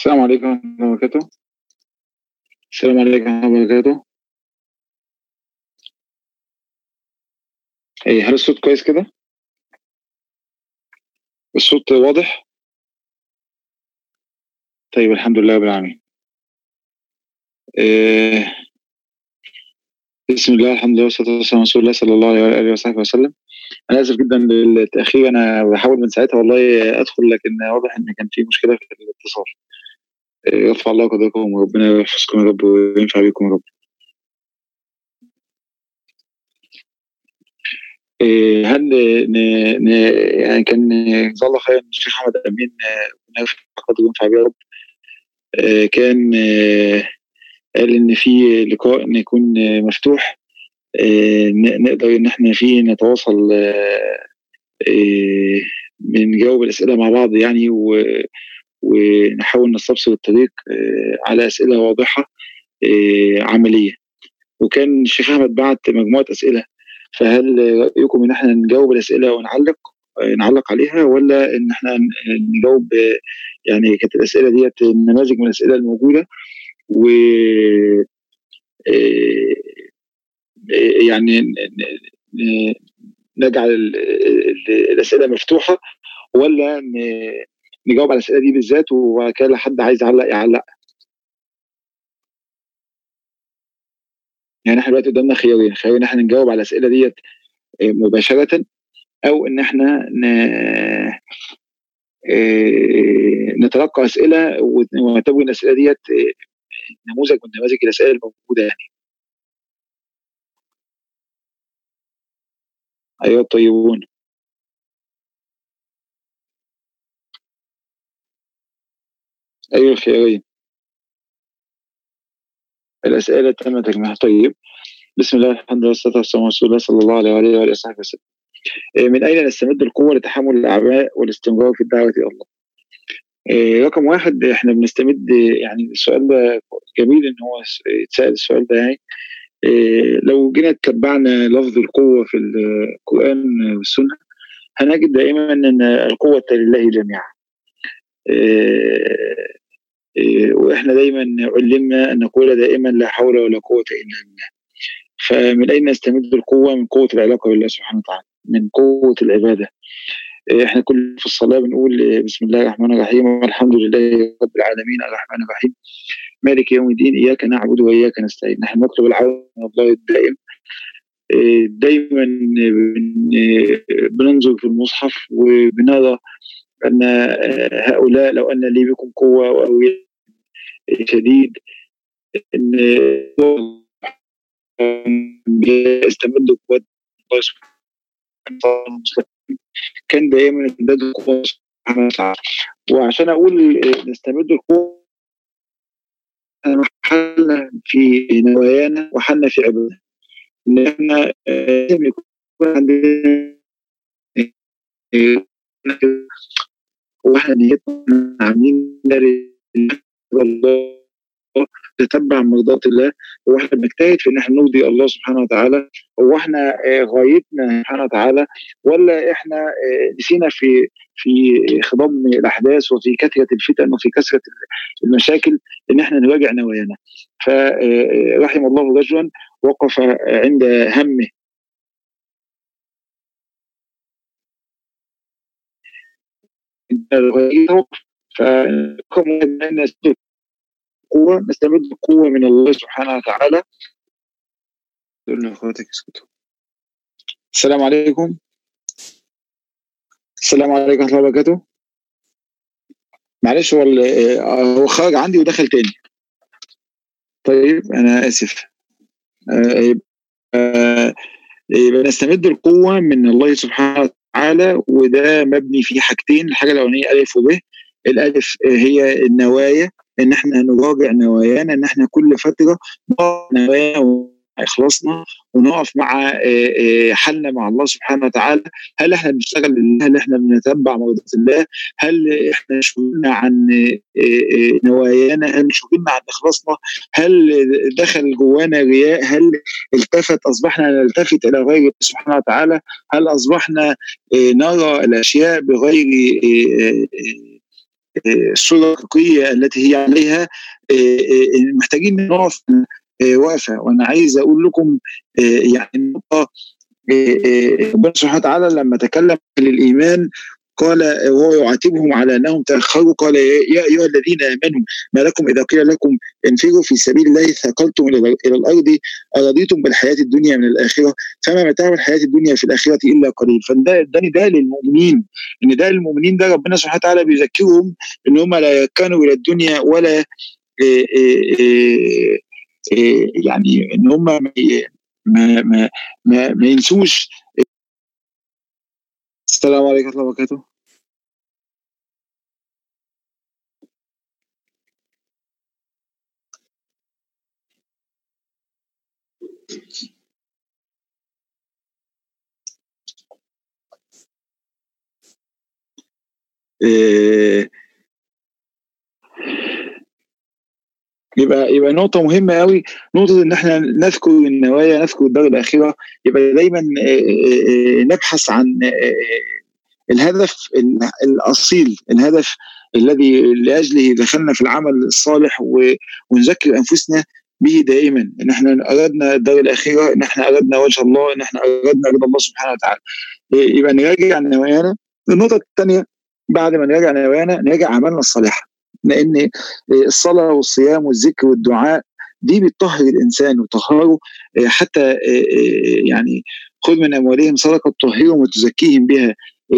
السلام عليكم ورحمة الله وبركاته السلام عليكم ورحمة الله وبركاته إيه هل الصوت كويس كده؟ الصوت واضح؟ طيب الحمد لله رب العالمين إيه بسم الله الحمد لله والصلاة والسلام على رسول الله صلى الله عليه وآله وصحبه وسلم أنا آسف جدا للتأخير أنا بحاول من ساعتها والله أدخل لكن واضح إن كان في مشكلة في الاتصال إيه، يرفع الله قدركم وربنا يحفظكم يا رب وينفع بكم يا رب إيه، هل ن... ن... يعني كان جزاه الله خير الشيخ احمد امين آه، ربنا يرفع قدره وينفع بيه يا رب آه، كان آه، قال ان في لقاء ان يكون آه، مفتوح آه، ن- نقدر ان احنا فيه نتواصل آه، آه، بنجاوب الاسئله مع بعض يعني و- ونحاول نستبصر الطريق آه، على اسئله واضحه آه، عمليه وكان الشيخ احمد بعت مجموعه اسئله فهل رايكم ان احنا نجاوب الاسئله ونعلق آه، نعلق عليها ولا ان احنا ن- نجاوب آه، يعني كانت الاسئله ديت نماذج من الاسئله الموجوده و آه، يعني ن- ن- نجعل ال- ال- الاسئله مفتوحه ولا ن- نجاوب على الاسئله دي بالذات وبعد كده لو حد عايز يعلق يعلق يعني احنا دلوقتي قدامنا خيارين خيار ان احنا نجاوب على الاسئله ديت آه، مباشره او ان احنا ن... آه، نتلقى اسئله ون- ونعتبر ان الاسئله ديت آه، نموذج من نماذج الاسئله الموجوده يعني ايها الطيبون ايها الخيارين الاسئله تم تجميعها طيب بسم الله الحمد لله والصلاه والسلام على رسول الله صلى الله عليه وآله وآله وصحبه وسلم آه، من اين نستمد القوه لتحمل الاعباء والاستمرار في الدعوه الى الله آه، رقم واحد احنا بنستمد يعني السؤال ده جميل ان هو س- يتسال السؤال ده يعني آه، لو جينا اتبعنا لفظ القوه في القران والسنه هنجد دائما ان القوه لله جميعا آه، آه، واحنا دايما علمنا ان نقول دائما لا حول ولا قوه الا بالله فمن اين نستمد القوه من قوه العلاقه بالله سبحانه وتعالى من قوه العباده آه، احنا كل في الصلاه بنقول آه، بسم الله الرحمن الرحيم والحمد لله رب العالمين الرحمن الرحيم مالك يوم الدين اياك نعبد واياك نستعين نحن نطلب العون من الله الدائم آه، دايما بن- آه، بننظر في المصحف وبنرى ان آه، هؤلاء لو ان لي بكم قوه واوياء شديد ان بيستمدوا قوات الله سبحانه وتعالى كان دائما امداد القوه سبحانه وتعالى وعشان اقول آه، نستمد القوه حلنا في نوايانا وحلنا في عبادنا ان احنا آه، لازم يكون عندنا آه، واحنا نيتنا عاملين الله نتبع مرضات الله هو احنا بنجتهد في ان احنا نرضي الله سبحانه وتعالى هو احنا آه، غايتنا سبحانه وتعالى ولا احنا آه، نسينا في في خضم الاحداث وفي كثره الفتن وفي كثره المشاكل ان احنا نراجع نوايانا فرحم الله رجلا وقف عند همه فرقم واحد ان نستمد القوه نستمد القوه من الله سبحانه وتعالى تقول لاخواتك اسكتوا السلام عليكم السلام عليكم ورحمه الله وبركاته معلش هو ال- آه، هو خرج عندي ودخل تاني طيب انا اسف آه، يبقى آه، يبقى نستمد القوه من الله سبحانه وتعالى وده مبني في حاجتين الحاجه الاولانيه الف وب الالف هي النوايا ان احنا نراجع نوايانا ان احنا كل فتره نراجع نوايانا اخلاصنا ونقف مع آه، آه، حالنا مع الله سبحانه وتعالى هل احنا بنشتغل لله هل احنا بنتبع مرضات الله هل احنا شغلنا عن آه، آه، نوايانا هل شغلنا عن اخلاصنا هل دخل جوانا رياء هل التفت اصبحنا نلتفت الى غير الله سبحانه وتعالى هل اصبحنا آه، نرى الاشياء بغير آه، آه، الصوره الحقيقيه التي هي عليها محتاجين نقف وقفه وانا عايز اقول لكم يعني نقطه ربنا سبحانه وتعالى لما تكلم عن الايمان قال وهو يعاتبهم على انهم تاخروا قال يا ايها الذين امنوا ما لكم اذا قيل لكم انفروا في سبيل الله ثقلتم الى الارض ارضيتم بالحياه الدنيا من الاخره فما متاع الحياه الدنيا في الاخره الا قليل فده ده نداء للمؤمنين ان ده للمؤمنين ده ربنا سبحانه وتعالى بيذكرهم ان هم لا يكانوا الى الدنيا ولا إيه إيه إيه يعني ان هم ما ما ما, ما, ما ينسوش السلام عليكم ورحمه الله وبركاته إيه يبقى يبقى نقطة مهمة قوي نقطة إن إحنا نذكر النوايا نذكر الدار الآخرة يبقى دايما نبحث عن الهدف الأصيل الهدف الذي لأجله دخلنا في العمل الصالح ونذكر أنفسنا به دائما ان احنا اردنا الدار الاخيره ان احنا اردنا وجه الله ان احنا اردنا رضا الله سبحانه وتعالى يبقى نراجع نوايانا النقطه الثانيه بعد ما نراجع نوايانا نراجع اعمالنا الصالحه لان الصلاه والصيام والذكر والدعاء دي بتطهر الانسان وتطهره حتى يعني خذ من اموالهم صدقه تطهرهم وتزكيهم بها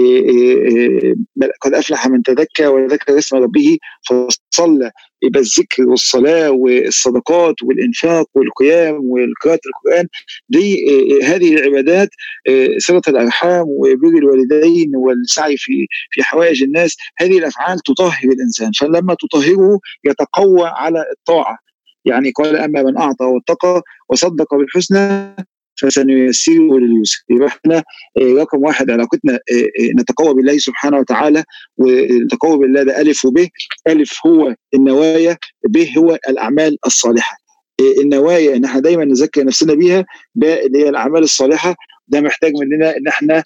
قد افلح من تذكى وذكر اسم ربه فصلى يبقى الذكر والصلاه والصدقات والانفاق والقيام وقراءه القران دي هذه العبادات صله الارحام وبر الوالدين والسعي في في حوائج الناس هذه الافعال تطهر الانسان فلما تطهره يتقوى على الطاعه يعني قال اما من اعطى واتقى وصدق بالحسنى فسنيسره لليسر يبقى احنا رقم واحد علاقتنا نتقوى بالله سبحانه وتعالى والتقوى بالله ده الف وب الف هو النوايا ب هو الاعمال الصالحه النوايا ان احنا دايما نذكر نفسنا بيها اللي هي الاعمال الصالحه ده محتاج مننا ان احنا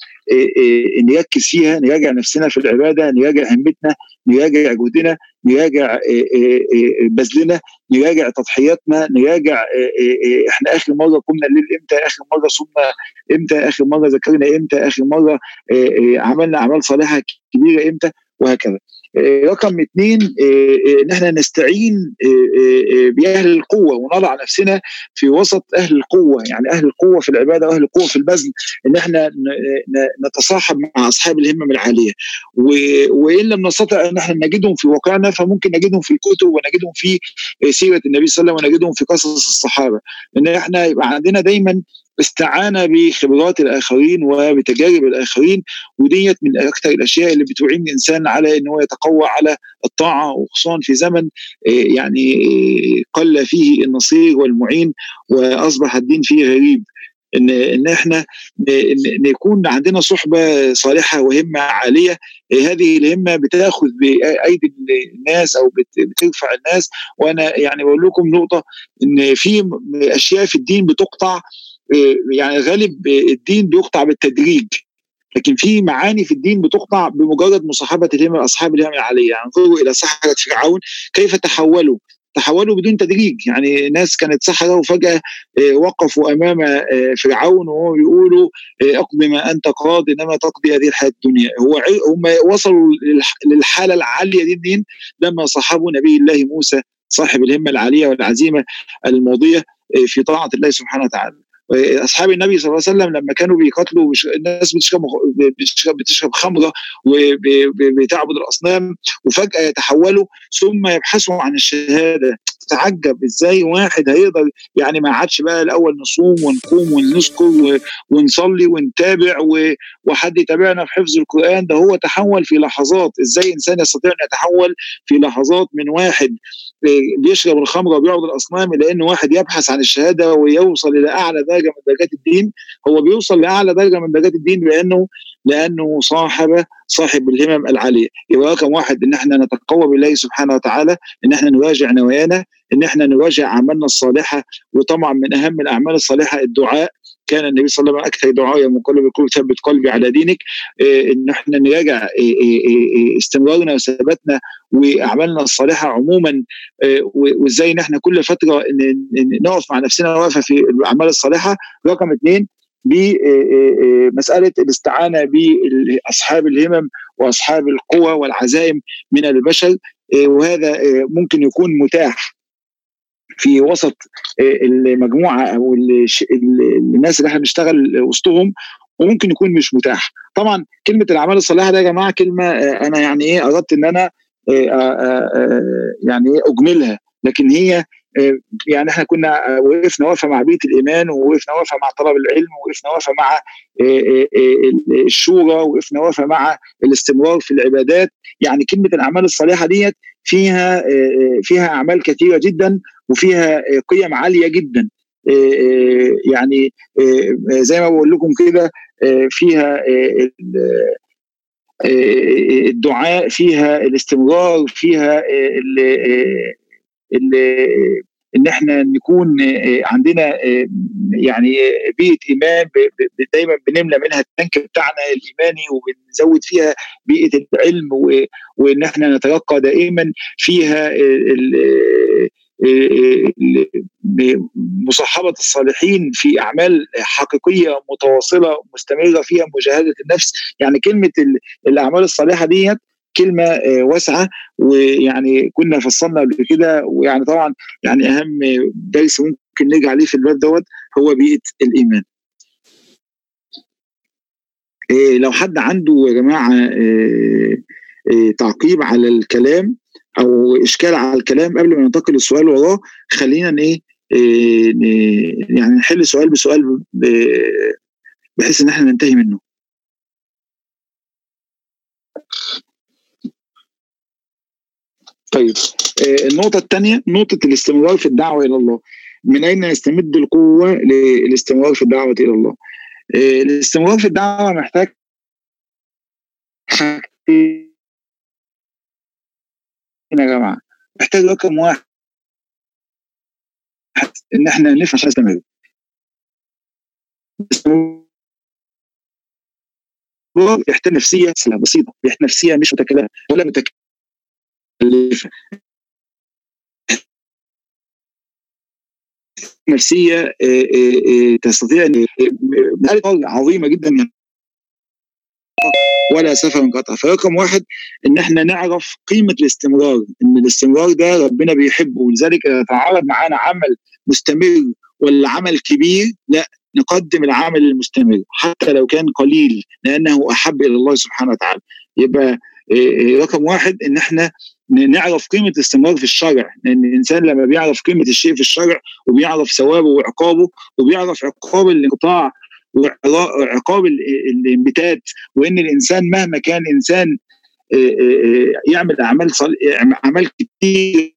نركز فيها نراجع نفسنا في العباده نراجع همتنا نراجع جهدنا نراجع بذلنا نراجع تضحياتنا نراجع احنا اخر مره قمنا الليل امتى اخر مره صمنا امتى اخر مره ذكرنا امتى اخر مره عملنا اعمال صالحه كبيره امتى وهكذا رقم اثنين ان احنا نستعين باهل القوه ونضع نفسنا في وسط اهل القوه يعني اهل القوه في العباده واهل القوه في البذل ان احنا نتصاحب مع اصحاب الهمم العاليه وان لم نستطع ان احنا نجدهم في واقعنا فممكن نجدهم في الكتب ونجدهم في سيره النبي صلى الله عليه وسلم ونجدهم في قصص الصحابه ان احنا يبقى عندنا دايما استعانه بخبرات الاخرين وبتجارب الاخرين وديت من اكثر الاشياء اللي بتعين الانسان على ان هو يتقوى على الطاعه وخصوصا في زمن يعني قل فيه النصير والمعين واصبح الدين فيه غريب ان ان احنا نكون عندنا صحبه صالحه وهمه عاليه هذه الهمه بتاخذ بايدي الناس او بترفع الناس وانا يعني بقول لكم نقطه ان في اشياء في الدين بتقطع يعني غالب الدين بيقطع بالتدريج لكن في معاني في الدين بتقطع بمجرد مصاحبه الهمم اصحاب الهمم العاليه يعني انظروا الى سحره فرعون كيف تحولوا تحولوا بدون تدريج يعني ناس كانت سحرة وفجأة وقفوا أمام فرعون وهو بيقولوا اقضي ما أنت قاض إنما تقضي هذه الحياة الدنيا هو هم وصلوا للحالة العالية دي منين لما صاحبوا نبي الله موسى صاحب الهمة العالية والعزيمة الماضية في طاعة الله سبحانه وتعالى اصحاب النبي صلى الله عليه وسلم لما كانوا بيقاتلوا الناس بتشرب بتشرب, بتشرب خمره وبتعبد الاصنام وفجاه يتحولوا ثم يبحثوا عن الشهاده تتعجب ازاي واحد هيقدر يعني ما عادش بقى الاول نصوم ونقوم ونذكر ونصلي ونتابع وحد يتابعنا في حفظ القران ده هو تحول في لحظات ازاي انسان يستطيع ان يتحول في لحظات من واحد بيشرب الخمر وبيعبد الاصنام الى ان واحد يبحث عن الشهاده ويوصل الى اعلى درجه من درجات الدين هو بيوصل لاعلى درجه من درجات الدين لانه لانه صاحب صاحب الهمم العاليه يبقى رقم واحد ان احنا نتقوى بالله سبحانه وتعالى ان احنا نراجع نوايانا ان احنا نراجع اعمالنا الصالحه وطبعا من اهم الاعمال الصالحه الدعاء كان النبي صلى الله عليه وسلم اكثر دعاء من قلب القلوب ثبت قلبي على دينك ان احنا نراجع استمرارنا وثباتنا واعمالنا الصالحه عموما وازاي ان احنا كل فتره نقف مع نفسنا واقفه في الاعمال الصالحه رقم اثنين بمساله الاستعانه باصحاب الهمم واصحاب القوى والعزائم من البشر وهذا ممكن يكون متاح في وسط المجموعه او الناس اللي احنا بنشتغل وسطهم وممكن يكون مش متاح طبعا كلمه الاعمال الصالحه ده يا جماعه كلمه انا يعني ايه اردت ان انا يعني اجملها لكن هي يعني احنا كنا وقفنا وقفه مع بيئه الايمان ووقفنا وقفه مع طلب العلم ووقفنا وقفه مع الشورى ووقفنا وقفه مع الاستمرار في العبادات يعني كلمه الاعمال الصالحه ديت فيها فيها اعمال كثيره جدا وفيها قيم عاليه جدا يعني زي ما بقول لكم كده فيها الدعاء فيها الاستمرار فيها ان احنا نكون عندنا يعني بيئه ايمان دايما بنملى منها التانك بتاعنا الايماني وبنزود فيها بيئه العلم وان احنا نتلقى دائما فيها مصاحبه الصالحين في اعمال حقيقيه متواصله مستمره فيها مجاهده النفس يعني كلمه الاعمال الصالحه ديت كلمه واسعه ويعني كنا فصلنا قبل كده ويعني طبعا يعني اهم درس ممكن نرجع عليه في الباب دوت هو بيئه الايمان. لو حد عنده يا جماعه تعقيب على الكلام او اشكال على الكلام قبل ما ننتقل للسؤال وراه خلينا ايه يعني نحل سؤال بسؤال بحيث ان احنا ننتهي منه. طيب النقطة الثانية نقطة الاستمرار في الدعوة إلى الله من أين نستمد القوة للاستمرار في الدعوة إلى الله الاستمرار في الدعوة محتاج حاجتين يا جماعة محتاج رقم واحد إن إحنا نفهم عشان نستمر يحتاج نفسية بسيطة يحتاج نفسية مش متكلفة ولا متكلفة نفسيه تستطيع ان عظيمه جدا ولا سفر انقطع فرقم واحد ان احنا نعرف قيمه الاستمرار ان الاستمرار ده ربنا بيحبه ولذلك اذا تعرض معانا عمل مستمر ولا عمل كبير لا نقدم العمل المستمر حتى لو كان قليل لانه احب الى الله سبحانه وتعالى يبقى رقم واحد ان احنا نعرف قيمه الاستمرار في الشرع لان الانسان لما بيعرف قيمه الشيء في الشرع وبيعرف ثوابه وعقابه وبيعرف عقاب الانقطاع وعقاب الانبتات وان الانسان مهما كان انسان يعمل اعمال صل... اعمال كتير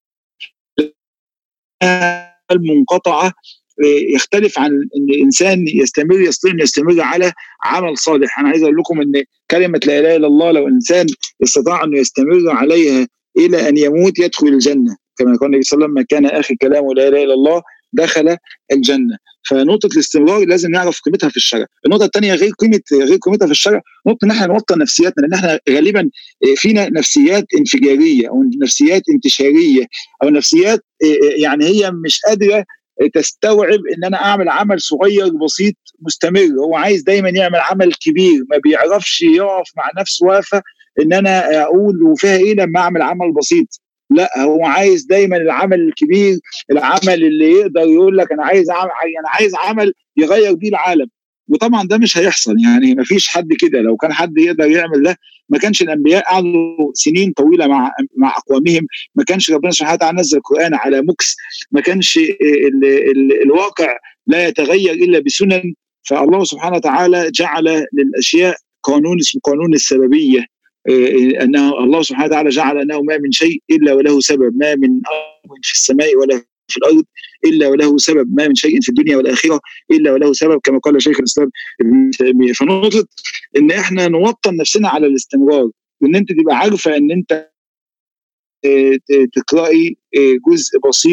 منقطعه يختلف عن ان الانسان يستمر يستطيع ان يستمر على عمل صالح انا عايز اقول لكم ان كلمه لا اله الا الله لو انسان استطاع انه يستمر عليها الى ان يموت يدخل الجنه كما قال النبي صلى الله عليه وسلم كان اخر كلامه لا اله الا الله دخل الجنه فنقطه الاستمرار لازم نعرف قيمتها في الشرع النقطه الثانيه غير قيمه غير قيمتها في الشرع نقطه ان احنا نوطن نفسياتنا لان احنا غالبا فينا نفسيات انفجاريه او نفسيات انتشاريه او نفسيات يعني هي مش قادره تستوعب ان انا اعمل عمل صغير بسيط مستمر هو عايز دايما يعمل عمل كبير ما بيعرفش يقف مع نفسه واقفه ان انا اقول وفيها ايه لما اعمل عمل بسيط لا هو عايز دايما العمل الكبير العمل اللي يقدر يقول لك انا عايز عمل انا عايز عمل يغير بيه العالم وطبعا ده مش هيحصل يعني ما فيش حد كده لو كان حد يقدر يعمل ده ما كانش الانبياء قعدوا سنين طويله مع مع اقوامهم ما كانش ربنا سبحانه وتعالى نزل القران على مكس ما كانش ال ال الواقع لا يتغير الا بسنن فالله سبحانه وتعالى جعل للاشياء قانون اسمه قانون السببيه انه الله سبحانه وتعالى جعل انه ما من شيء الا وله سبب ما من امر في السماء ولا في الارض الا وله سبب ما من شيء في الدنيا والاخره الا وله سبب كما قال شيخ الاسلام ابن تيميه فنقطه ان احنا نوطن نفسنا على الاستمرار وان انت تبقى عارفه ان انت تقراي جزء بسيط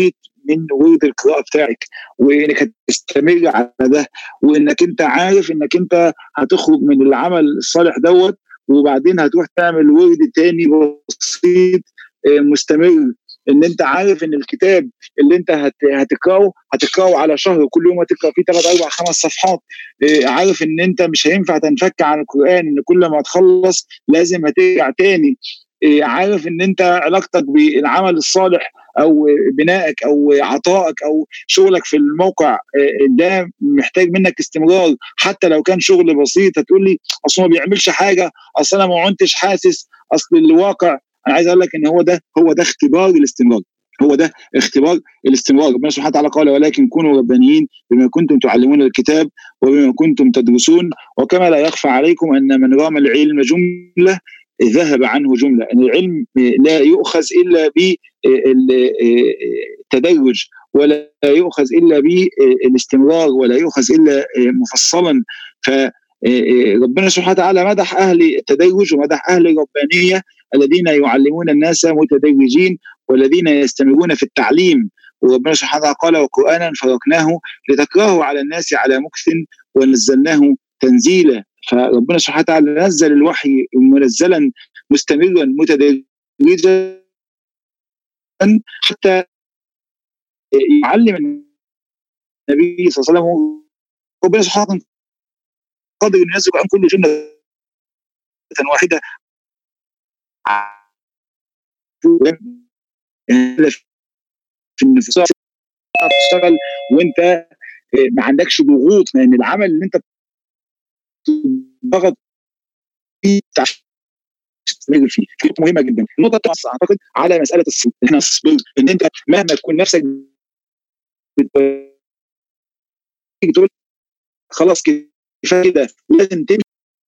من ورد القراءه بتاعك وانك هتستمر على ده وانك انت عارف انك انت هتخرج من العمل الصالح دوت وبعدين هتروح تعمل ورد تاني بسيط مستمر ان انت عارف ان الكتاب اللي انت هتقراه هتقراه على شهر كل يوم هتقرا فيه ثلاث اربع خمس صفحات عارف ان انت مش هينفع تنفك عن القران ان كل ما تخلص لازم هترجع تاني عارف ان انت علاقتك بالعمل الصالح او بنائك او عطائك او شغلك في الموقع ده محتاج منك استمرار حتى لو كان شغل بسيط هتقول لي اصل ما بيعملش حاجه اصل انا ما كنتش حاسس اصل الواقع انا عايز اقول لك ان هو ده هو ده اختبار الاستمرار هو ده اختبار الاستمرار ربنا سبحانه وتعالى قال ولكن كونوا ربانيين بما كنتم تعلمون الكتاب وبما كنتم تدرسون وكما لا يخفى عليكم ان من رام العلم جمله ذهب عنه جمله ان العلم لا يؤخذ الا بالتدرج ولا يؤخذ الا بالاستمرار ولا يؤخذ الا مفصلا فربنا سبحانه وتعالى مدح اهل التدرج ومدح اهل الربانيه الذين يعلمون الناس متدرجين والذين يستمرون في التعليم وربنا سبحانه وتعالى قال وقرانا فرقناه لتكرهه على الناس على مكث ونزلناه تنزيلا فربنا سبحانه وتعالى نزل الوحي منزلا مستمرا متدرجا حتى يعلم النبي صلى الله عليه وسلم ربنا سبحانه وتعالى قادر ان ينزل عن كل جمله واحده في النفوس تشتغل وانت ما عندكش ضغوط لان العمل اللي انت ضغط فيه تستمر فيه في نقطه مهمه جدا النقطه الثانيه اعتقد على مساله الصبر احنا الصبر ان انت مهما تكون نفسك تقول خلاص كفايه كده لازم تمشي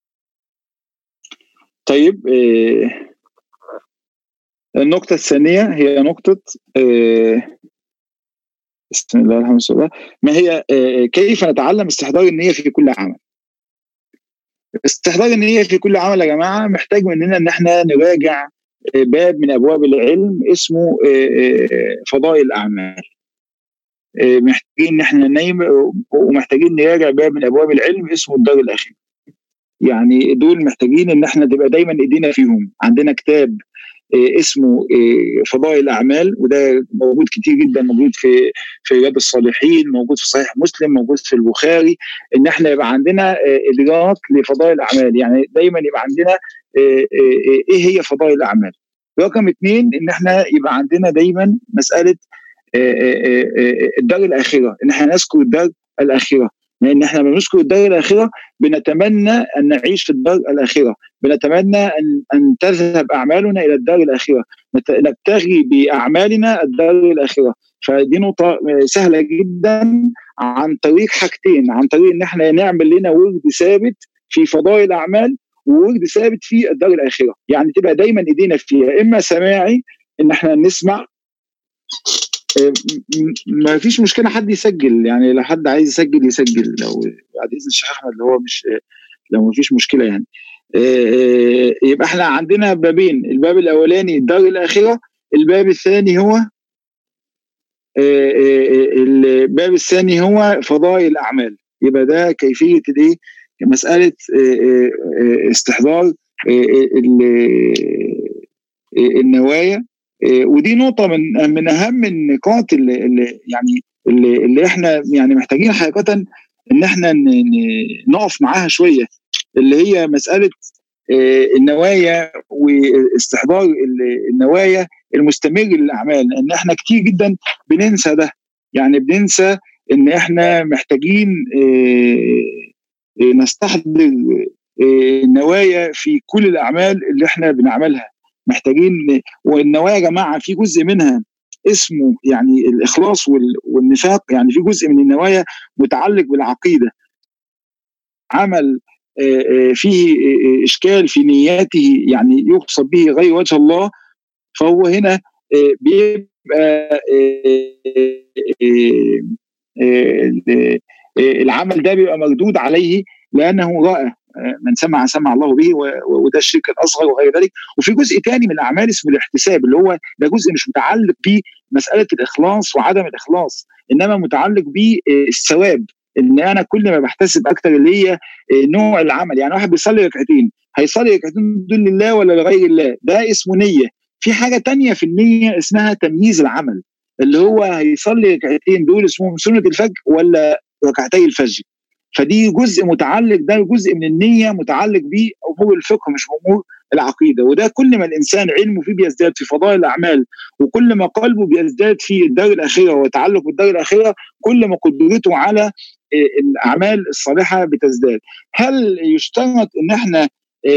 طيب إيه النقطة الثانية هي نقطة إيه بسم الله الحمد لله ما هي إيه كيف نتعلم استحضار النية في كل عمل استحضار النية في كل عمل يا جماعة محتاج مننا ان احنا نراجع باب من ابواب العلم اسمه فضائل الاعمال محتاجين ان احنا ننيم ومحتاجين نراجع باب من ابواب العلم اسمه الدار الاخير يعني دول محتاجين ان احنا تبقى دايما ايدينا فيهم عندنا كتاب اسمه فضائل الاعمال وده موجود كتير جدا موجود في في رياض الصالحين موجود في صحيح مسلم موجود في البخاري ان احنا يبقى عندنا ادراك لفضائل الاعمال يعني دايما يبقى عندنا ايه هي فضائل الاعمال رقم اثنين ان احنا يبقى عندنا دايما مساله الدار الاخره ان احنا نذكر الدار الاخره لان احنا لما بنذكر الدار الاخره بنتمنى ان نعيش في الدار الاخره بنتمنى ان ان تذهب اعمالنا الى الدار الاخره نبتغي باعمالنا الدار الاخره فدي نقطه سهله جدا عن طريق حاجتين عن طريق ان احنا نعمل لنا ورد ثابت في فضائل الاعمال وورد ثابت في الدار الاخره يعني تبقى دايما ايدينا فيها اما سماعي ان احنا نسمع ما فيش مشكله حد يسجل يعني لو حد عايز يسجل يسجل لو بعد اذن الشيخ احمد اللي هو مش لو ما فيش مشكله يعني يبقى احنا عندنا بابين الباب الاولاني الدار الاخره الباب الثاني هو الباب الثاني هو فضائل الاعمال يبقى ده كيفيه الايه مساله استحضار النوايا ودي نقطه من من اهم النقاط اللي, اللي يعني اللي, اللي احنا يعني محتاجين حقيقه ان احنا نقف معاها شويه اللي هي مساله النوايا واستحضار النوايا المستمر للاعمال لان احنا كتير جدا بننسى ده يعني بننسى ان احنا محتاجين نستحضر النوايا في كل الاعمال اللي احنا بنعملها محتاجين والنوايا يا جماعه في جزء منها اسمه يعني الاخلاص والنفاق يعني في جزء من النوايا متعلق بالعقيده عمل فيه اشكال في نياته يعني يقصد به غير وجه الله فهو هنا بيبقى العمل ده بيبقى مردود عليه لانه راى من سمع سمع الله به وده الشرك الاصغر وغير ذلك وفي جزء ثاني من الاعمال اسمه الاحتساب اللي هو ده جزء مش متعلق بمساله الاخلاص وعدم الاخلاص انما متعلق بالثواب ان انا كل ما بحتسب اكتر اللي هي نوع العمل يعني واحد بيصلي ركعتين هيصلي ركعتين دول لله ولا لغير الله ده اسمه نيه في حاجه تانية في النيه اسمها تمييز العمل اللي هو هيصلي ركعتين دول اسمهم سنه الفجر ولا ركعتي الفجر فدي جزء متعلق ده جزء من النيه متعلق بامور الفقه مش بامور العقيده وده كل ما الانسان علمه فيه بيزداد في فضائل الاعمال وكل ما قلبه بيزداد في الدار الاخره ويتعلق بالدار الاخره كل ما قدرته على الاعمال الصالحه بتزداد هل يشترط ان احنا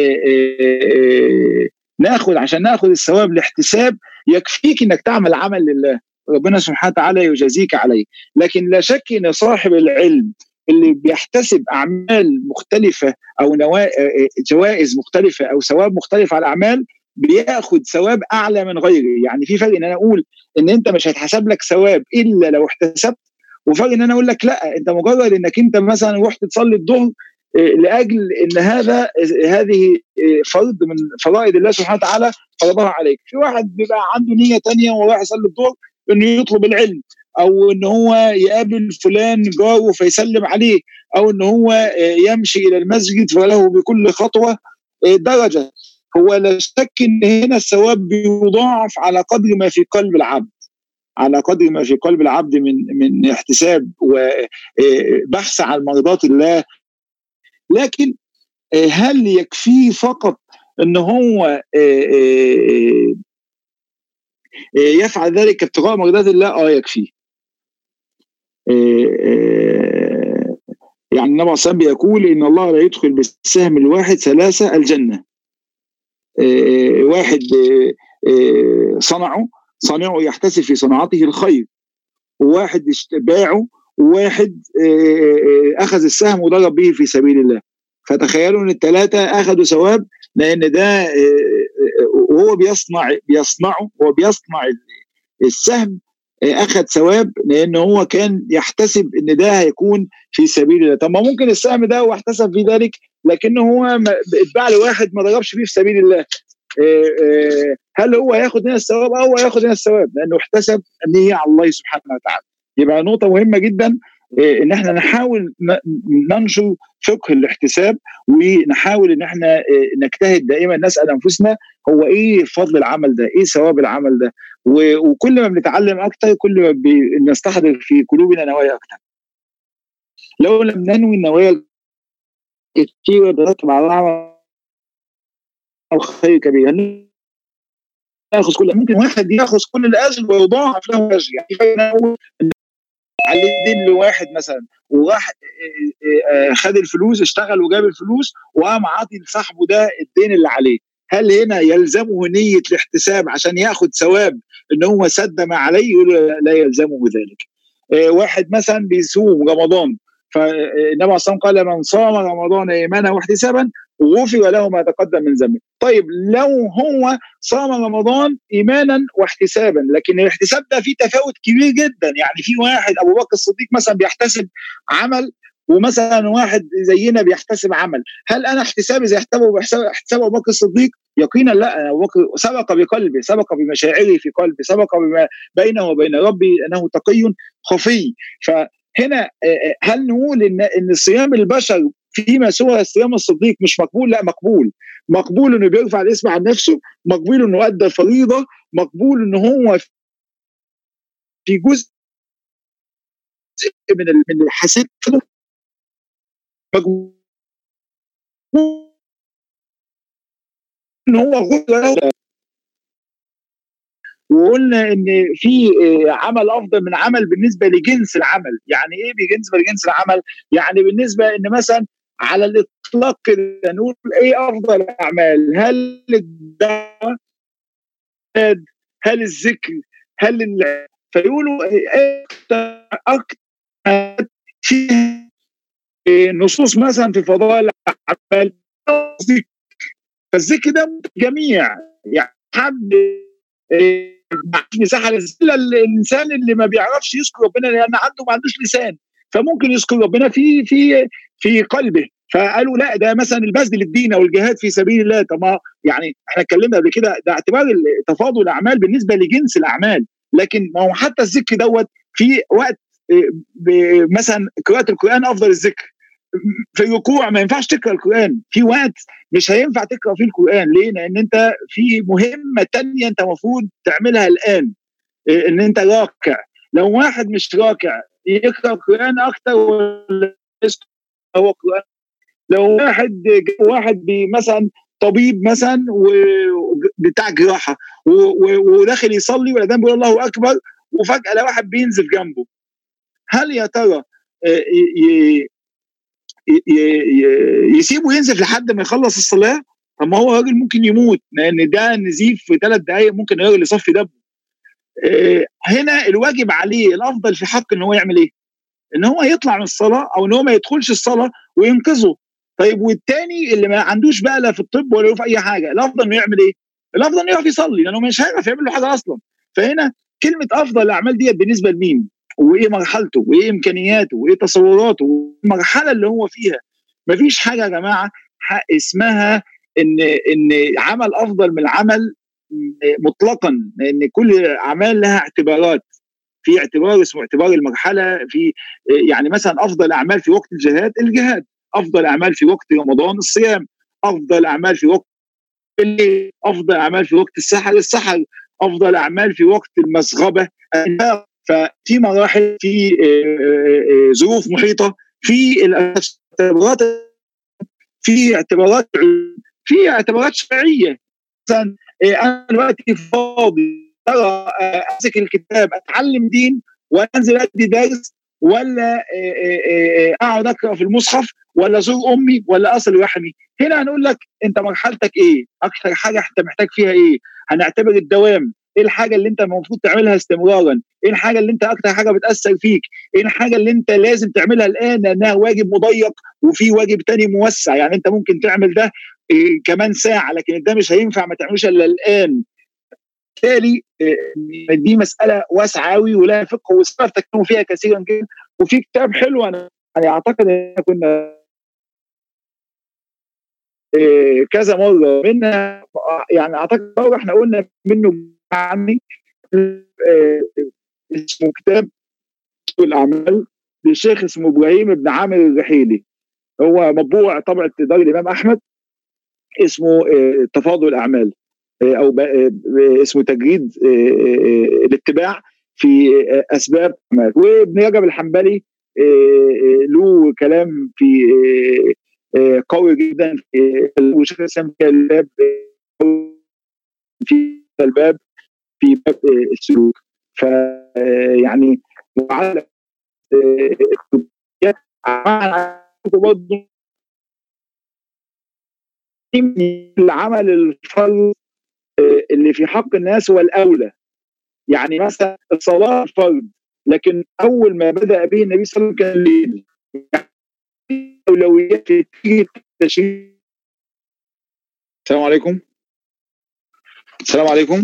ناخد عشان ناخد الثواب الاحتساب يكفيك انك تعمل عمل لله ربنا سبحانه وتعالى يجازيك عليه لكن لا شك ان صاحب العلم اللي بيحتسب اعمال مختلفه او جوائز مختلفه او ثواب مختلف على الاعمال بياخد ثواب اعلى من غيره يعني في فرق ان انا اقول ان انت مش هيتحسب لك ثواب الا لو احتسبت وفرق ان انا اقول لك لا انت مجرد انك انت مثلا رحت تصلي الظهر لاجل ان هذا هذه فرض من فرائض الله سبحانه وتعالى فرضها عليك في واحد بيبقى عنده نيه ثانيه وهو رايح يصلي الظهر انه يطلب العلم او ان هو يقابل فلان جاره فيسلم عليه او ان هو يمشي الى المسجد فله بكل خطوه درجه هو لا شك ان هنا الثواب بيضاعف على قدر ما في قلب العبد على قدر ما في قلب العبد من من احتساب وبحث عن مرضات الله لكن هل يكفيه فقط ان هو يفعل ذلك ابتغاء مرضات الله اه يكفيه يعني النبي صلى الله بيقول ان الله لا يدخل بالسهم الواحد ثلاثه الجنه واحد صنعه صانعه يحتسب في صناعته الخير وواحد باعه وواحد اخذ السهم وضرب به في سبيل الله فتخيلوا ان الثلاثه اخذوا ثواب لان ده وهو بيصنع بيصنعه هو بيصنع السهم اخذ ثواب لان هو كان يحتسب ان ده هيكون في سبيل الله طب ما ممكن السهم ده هو احتسب في ذلك لكنه هو اتباع لواحد ما ضربش فيه في سبيل الله هل هو هياخد هنا الثواب او هو هياخد هنا الثواب لانه احتسب النيه على الله سبحانه وتعالى يبقى نقطه مهمه جدا ان احنا نحاول ننشر فقه الاحتساب ونحاول ان احنا نجتهد دائما نسال انفسنا هو ايه فضل العمل ده؟ ايه ثواب العمل ده؟ وكل ما بنتعلم اكتر كل ما بنستحضر في قلوبنا نوايا اكتر. لو لم ننوي النوايا كثيره ترتب على العمل خير كبير ناخذ كل ممكن واحد ياخذ كل الاجر ويضاعف له الاجر يعني عليه دين لواحد مثلا وراح خد الفلوس اشتغل وجاب الفلوس وقام عاطي لصاحبه ده الدين اللي عليه هل هنا يلزمه نية الاحتساب عشان ياخد ثواب ان هو سد ما عليه يقول لا يلزمه ذلك واحد مثلا بيصوم رمضان فالنبي صلى الله عليه وسلم قال من صام رمضان ايمانا واحتسابا غفر له ما تقدم من ذنبه طيب لو هو صام رمضان ايمانا واحتسابا لكن الاحتساب ده فيه تفاوت كبير جدا يعني في واحد ابو بكر الصديق مثلا بيحتسب عمل ومثلا واحد زينا بيحتسب عمل هل انا احتسابي زي احتساب ابو بكر الصديق يقينا لا ابو بكر سبق بقلبه سبق بمشاعره في قلبه سبق بما بينه وبين ربي انه تقي خفي فهنا هل نقول ان ان صيام البشر فيما سوى صيام الصديق مش مقبول لا مقبول مقبول انه بيرفع الاسم عن نفسه مقبول انه ادى الفريضه مقبول ان هو في جزء من من الحسد مقبول ان هو غفر وقلنا ان في عمل افضل من عمل بالنسبه لجنس العمل يعني ايه بالنسبه لجنس العمل يعني بالنسبه ان مثلا على الاطلاق كده نقول ايه افضل الاعمال هل الدعوه هل الذكر هل ال... فيقولوا اكثر اكثر في نصوص مثلا في فضائل الاعمال فالذكر ده جميع يعني حد مساحه الا الانسان اللي ما بيعرفش يذكر ربنا لان عنده ما عندوش لسان فممكن يذكر ربنا في في في قلبه فقالوا لا ده مثلا البذل للدين او الجهاد في سبيل الله طب ما يعني احنا اتكلمنا قبل كده ده اعتبار تفاضل الاعمال بالنسبه لجنس الاعمال لكن ما هو حتى الذكر دوت في وقت مثلا قراءه القران افضل الذكر في الركوع ما ينفعش تقرا القران في وقت مش هينفع تقرا فيه القران ليه لان انت في مهمه تانية انت المفروض تعملها الان ان انت راكع لو واحد مش راكع يقرا القران اكتر ولا هو قران لو واحد واحد مثلا طبيب مثلا وبتاع جراحه وداخل يصلي والاذان بيقول الله اكبر وفجاه لو واحد بينزل جنبه هل يا ترى يسيبه ينزف لحد ما يخلص الصلاه طب ما هو راجل ممكن يموت لان ده نزيف في ثلاث دقائق ممكن الراجل يصفي دمه هنا الواجب عليه الافضل في حق ان هو يعمل ايه؟ ان هو يطلع من الصلاه او ان هو ما يدخلش الصلاه وينقذه طيب والتاني اللي ما عندوش بقى لا في الطب ولا في اي حاجه الافضل انه يعمل ايه؟ الافضل انه يقف يصلي لانه مش هيعرف يعمل له حاجه اصلا فهنا كلمه افضل الاعمال ديت بالنسبه لمين؟ وايه مرحلته وايه امكانياته وايه تصوراته والمرحله اللي هو فيها مفيش حاجه يا جماعه اسمها ان ان عمل افضل من العمل مطلقا لان كل اعمال لها اعتبارات في اعتبار اسمه اعتبار المرحله في يعني مثلا افضل اعمال في وقت الجهاد الجهاد افضل اعمال في وقت رمضان الصيام افضل اعمال في وقت الليل افضل اعمال في وقت السحر السحر افضل اعمال في وقت المسغبه ففي مراحل في ظروف محيطه في الاعتبارات في اعتبارات في اعتبارات شرعيه مثلا انا دلوقتي فاضي ترى امسك الكتاب اتعلم دين وانزل ادي درس ولا اقعد اقرا في المصحف ولا ازور امي ولا اصل رحمي هنا هنقول لك انت مرحلتك ايه اكثر حاجه انت محتاج فيها ايه هنعتبر الدوام ايه الحاجه اللي انت المفروض تعملها استمرارا ايه الحاجه اللي انت اكتر حاجه بتاثر فيك ايه الحاجه اللي انت لازم تعملها الان لانها واجب مضيق وفي واجب تاني موسع يعني انت ممكن تعمل ده إيه كمان ساعه لكن ده مش هينفع ما تعملوش الا الان بالتالي دي مساله واسعه قوي ولها فقه وسبب تكلموا فيها كثيرا جدا وفي كتاب حلو انا يعني اعتقد ان كنا كذا مره منها يعني اعتقد مره احنا قلنا منه عني اسمه كتاب الاعمال للشيخ اسمه ابراهيم بن عامر الرحيلي هو مطبوع طبعه دار الامام احمد اسمه تفاضل الاعمال او اسمه تجريد الاتباع في اسباب الاعمال وابن رجب الحنبلي له كلام في قوي جدا وشيخ الاسلام الباب في الباب في باب السلوك فيعني وعلى برضه العمل الفرض اللي في حق الناس هو الاولى يعني مثلا الصلاه فرض لكن اول ما بدا به النبي صلى الله عليه وسلم كان الليل يعني اولويات تيجي التشريع السلام عليكم السلام عليكم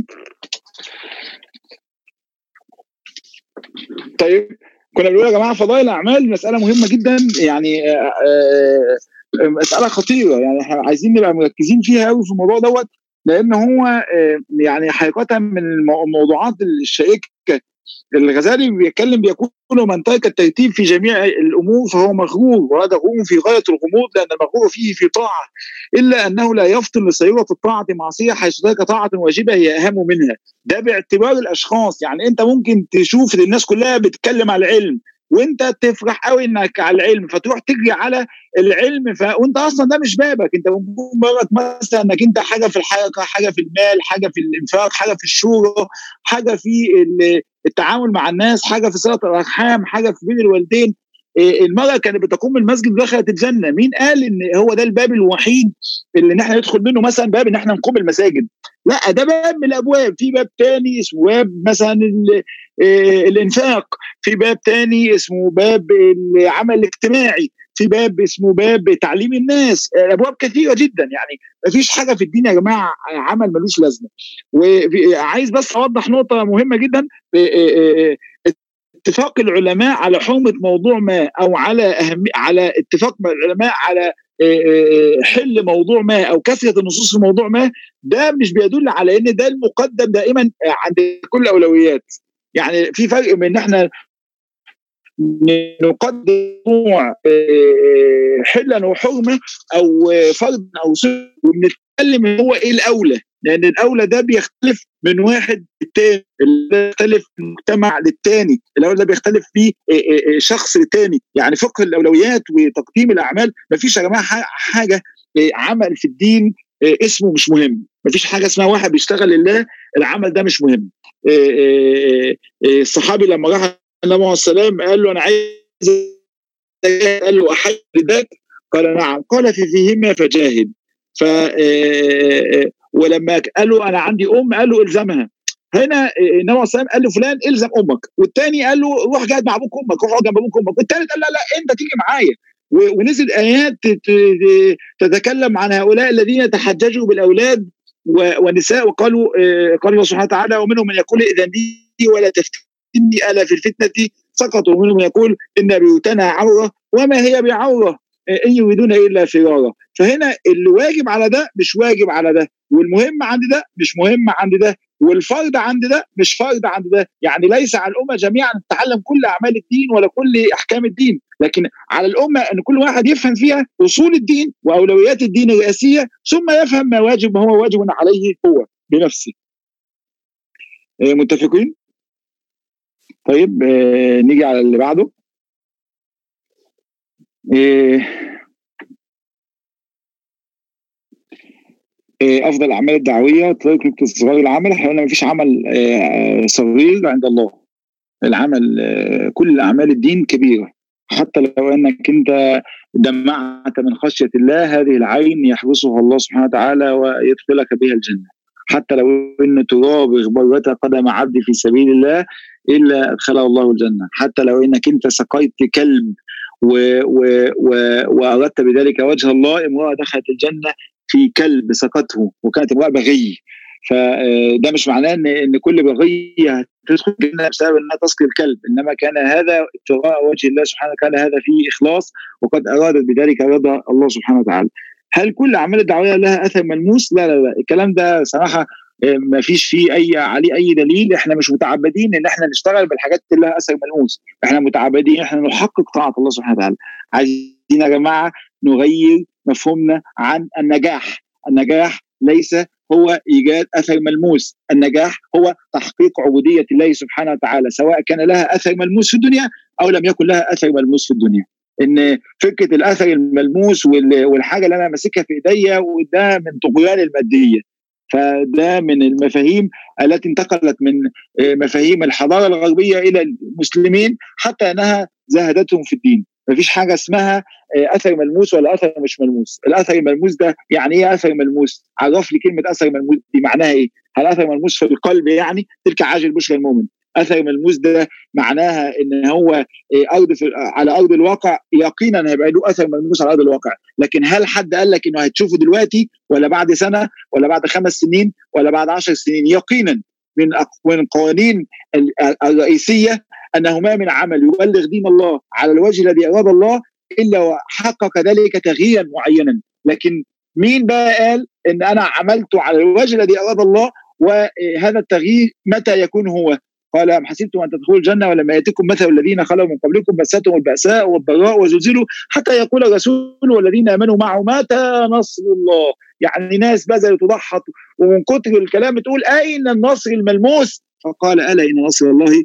طيب كنا بنقول يا جماعه فضائل الاعمال مساله مهمه جدا يعني آآ آآ مساله خطيره يعني احنا عايزين نبقى مركزين فيها قوي في الموضوع دوت لان هو يعني حقيقه من الموضوعات الشائكه الغزالي بيتكلم بيكون من ترك الترتيب في جميع الامور فهو مغرور وهذا غرور في غايه الغموض لان المغرور فيه في طاعه الا انه لا يفطن لصيغه الطاعه معصيه حيث ترك طاعه واجبه هي اهم منها ده باعتبار الاشخاص يعني انت ممكن تشوف الناس كلها بتتكلم على العلم وانت تفرح قوي انك على العلم فتروح تجري على العلم ف... وانت اصلا ده مش بابك انت مجرد مثلا انك انت حاجه في الحركه حاجه في المال حاجه في الانفاق حاجه في الشورى حاجه في التعامل مع الناس حاجه في صله الارحام حاجه في بين الوالدين المرأة كانت بتقوم المسجد دخلت الجنة مين قال ان هو ده الباب الوحيد اللي نحن ندخل منه مثلا باب ان احنا نقوم المساجد لا ده باب من الابواب في باب تاني اسمه باب مثلا الانفاق في باب تاني اسمه باب العمل الاجتماعي في باب اسمه باب تعليم الناس ابواب كثيره جدا يعني ما فيش حاجه في الدين يا جماعه عمل ملوش لازمه وعايز بس اوضح نقطه مهمه جدا اتفاق العلماء على حرمه موضوع ما او على اهم على اتفاق العلماء على حل موضوع ما او كثره النصوص في موضوع ما ده مش بيدل على ان ده المقدم دائما عند كل الاولويات يعني في فرق بين ان احنا نقدم نوع حلا وحرمه او فرض او ونتكلم هو ايه الاولى لان الاولى ده بيختلف من واحد للتاني بيختلف من مجتمع للتاني الاولى ده بيختلف فيه شخص للتاني يعني فقه الاولويات وتقديم الاعمال ما فيش يا جماعه حاجه عمل في الدين اسمه مش مهم ما فيش حاجه اسمها واحد بيشتغل لله العمل ده مش مهم الصحابي لما راح النبي عليه السلام قال له انا عايز قال له احد ذاك قال نعم قال في فيهما فجاهد ف ولما قال له انا عندي ام قال له الزمها هنا النبي عليه السلام قال له فلان الزم امك والتاني قال له روح قاعد مع ابوك امك روح جنب ابوك امك والتالت قال لا لا انت تيجي معايا ونزل ايات تتكلم عن هؤلاء الذين تحججوا بالاولاد والنساء وقالوا قال الله سبحانه وتعالى ومنهم من يقول اذا لي ولا تفتني الا في الفتنه سقطوا ومنهم من يقول ان بيوتنا عوره وما هي بعوره ان يريدون الا فرارا فهنا اللي واجب على ده مش واجب على ده والمهم عند ده مش مهم عند ده والفرض عند ده مش فرض عند ده يعني ليس على الامه جميعا ان تتعلم كل اعمال الدين ولا كل احكام الدين لكن على الامه ان كل واحد يفهم فيها اصول الدين واولويات الدين الرئاسيه ثم يفهم ما واجب ما هو واجب عليه هو بنفسه متفقين طيب نيجي على اللي بعده افضل الاعمال الدعويه طريق استصغار العمل احنا قلنا مفيش عمل صغير عند الله العمل كل اعمال الدين كبيره حتى لو انك انت دمعت من خشيه الله هذه العين يحبسها الله سبحانه وتعالى ويدخلك بها الجنه حتى لو ان تراب غبرة قدم عبد في سبيل الله الا ادخله الله الجنه حتى لو انك انت سقيت كلب و و و واردت بذلك وجه الله امراه دخلت الجنه في كلب سقته وكانت امراه بغي فده مش معناه ان ان كل بغيه تدخل الجنه بسبب انها تسقي الكلب انما كان هذا ابتغاء وجه الله سبحانه كان هذا فيه اخلاص وقد ارادت بذلك رضا الله سبحانه وتعالى. هل كل الاعمال الدعويه لها اثر ملموس؟ لا لا لا الكلام ده صراحه ما فيش فيه اي عليه اي دليل احنا مش متعبدين ان احنا نشتغل بالحاجات اللي لها اثر ملموس احنا متعبدين احنا نحقق طاعه الله سبحانه وتعالى عايزين يا جماعه نغير مفهومنا عن النجاح النجاح ليس هو ايجاد اثر ملموس النجاح هو تحقيق عبوديه الله سبحانه وتعالى سواء كان لها اثر ملموس في الدنيا او لم يكن لها اثر ملموس في الدنيا ان فكره الاثر الملموس والحاجه اللي انا ماسكها في ايديا وده من طغيان الماديه فده من المفاهيم التي انتقلت من مفاهيم الحضاره الغربيه الى المسلمين حتى انها زهدتهم في الدين مفيش حاجه اسمها اثر ملموس ولا اثر مش ملموس الاثر الملموس ده يعني ايه اثر ملموس عرف لي كلمه اثر ملموس دي معناها ايه هل اثر ملموس في القلب يعني تلك عاجل بشرى المؤمن اثر ملموس ده معناها ان هو ارض في على ارض الواقع يقينا هيبقى له اثر ملموس على ارض الواقع لكن هل حد قال لك انه هتشوفه دلوقتي ولا بعد سنه ولا بعد خمس سنين ولا بعد عشر سنين يقينا من من القوانين الرئيسيه انه ما من عمل يبلغ دين الله على الوجه الذي اراد الله الا وحقق ذلك تغييرا معينا لكن مين بقى قال ان انا عملته على الوجه الذي اراد الله وهذا التغيير متى يكون هو قال أم حسبتم أن تدخلوا الجنة ولما يأتكم مثل الذين خلوا من قبلكم مستهم البأساء والضراء وزلزلوا حتى يقول الرسول والذين آمنوا معه متى نصر الله يعني ناس بذلت وضحت ومن كتر الكلام تقول أين النصر الملموس فقال ألا إن نصر الله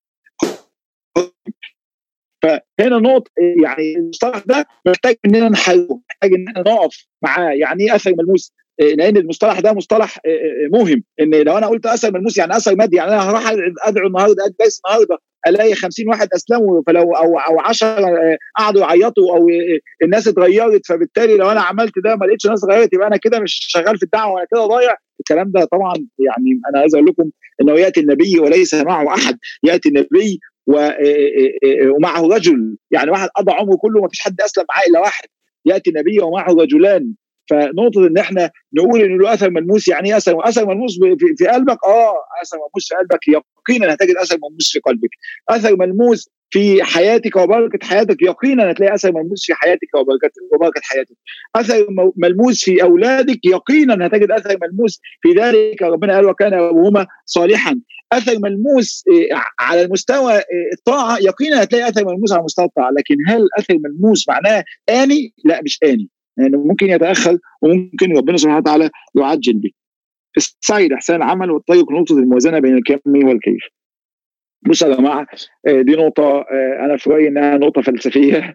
فهنا نقط يعني المصطلح ده محتاج اننا نحاول محتاج ان احنا نقف معاه يعني ايه اثر ملموس لان المصطلح ده مصطلح مهم ان لو انا قلت اثر ملموس يعني اثر مادي يعني انا هروح ادعو النهارده ادي درس النهارده الاقي 50 واحد اسلموا فلو او او 10 قعدوا يعيطوا او الناس اتغيرت فبالتالي لو انا عملت ده ما لقيتش ناس اتغيرت يبقى انا كده مش شغال في الدعوه وانا كده ضايع الكلام ده طبعا يعني انا عايز اقول لكم انه ياتي النبي وليس معه احد ياتي النبي ومعه رجل يعني واحد قضى عمره كله ما فيش حد اسلم معاه الا واحد ياتي النبي ومعه رجلان فنقطه ان احنا نقول ان له اثر ملموس يعني ايه اثر اثر ملموس في, في قلبك اه اثر ملموس في قلبك يقينا هتجد اثر ملموس في قلبك اثر ملموس في حياتك وبركه حياتك يقينا هتلاقي اثر ملموس في حياتك وبركه وبركه حياتك اثر ملموس في اولادك يقينا هتجد اثر ملموس في ذلك ربنا قال وكان ابوهما صالحا اثر ملموس على المستوى الطاعه يقينا هتلاقي اثر ملموس على مستوى الطاعه لكن هل اثر ملموس معناه اني؟ لا مش اني يعني ممكن يتاخر وممكن ربنا سبحانه وتعالى يعجل به السعي لاحسان العمل والطريق نقطه الموازنه بين الكم والكيف بصوا يا جماعه دي نقطه انا في رايي انها نقطه فلسفيه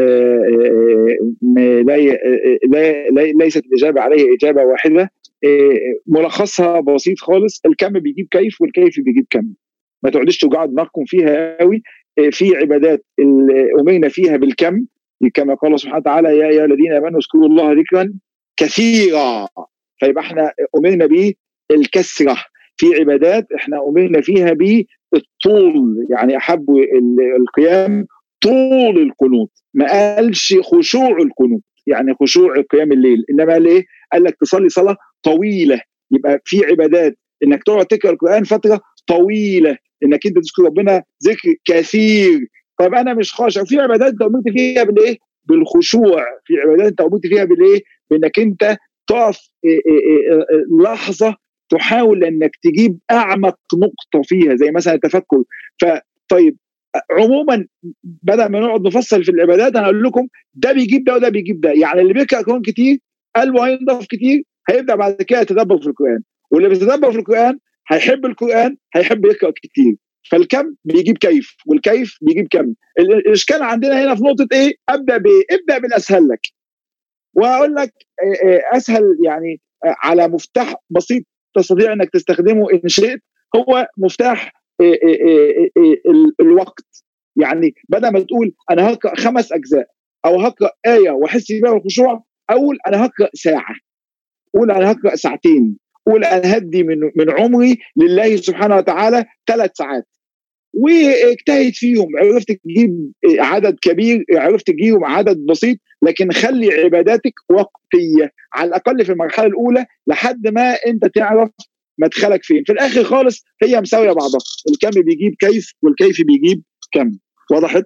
لا ليست الاجابه عليها اجابه واحده ملخصها بسيط خالص الكم بيجيب كيف والكيف بيجيب كم ما تقعدوش توجعوا دماغكم فيها قوي في عبادات امرنا فيها بالكم كما قال سبحانه وتعالى يا ايها الذين امنوا اذكروا الله ذكرا كثيرا فيبقى احنا امرنا بالكسره في عبادات احنا امرنا فيها بالطول يعني احب القيام طول القنوت ما قالش خشوع القنوت يعني خشوع قيام الليل انما قال ايه؟ قال لك تصلي صلاه طويله يبقى في عبادات انك تقعد تقرا القران فتره طويله انك انت تذكر ربنا ذكر كثير طب انا مش خاشع في عبادات انت امرت فيها بالايه؟ بالخشوع في عبادات انت امرت فيها بالايه؟ بانك انت تقف لحظه تحاول انك تجيب اعمق نقطه فيها زي مثلا التفكر فطيب عموما بدل ما نقعد نفصل في العبادات انا اقول لكم ده بيجيب ده وده بيجيب ده يعني اللي بيقرا قران كتير قلبه هينضف كتير هيبدا بعد كده يتدبر في القران واللي بيتدبر في القران هيحب القران هيحب يقرا كتير فالكم بيجيب كيف والكيف بيجيب كم الاشكال عندنا هنا في نقطه ايه ابدا بايه ابدا بالاسهل لك واقول لك اسهل يعني على مفتاح بسيط تستطيع انك تستخدمه ان شئت هو مفتاح الوقت يعني بدل ما تقول انا هقرا خمس اجزاء او هقرا ايه واحس بيها بالخشوع اقول انا هقرا ساعه قول انا هقرا ساعتين قول انا هدي من من عمري لله سبحانه وتعالى ثلاث ساعات واجتهد فيهم عرفت تجيب عدد كبير عرفت تجيبهم عدد بسيط لكن خلي عباداتك وقتيه على الاقل في المرحله الاولى لحد ما انت تعرف مدخلك فين في الاخر خالص هي مساويه بعضها الكم بيجيب كيف والكيف بيجيب كم وضحت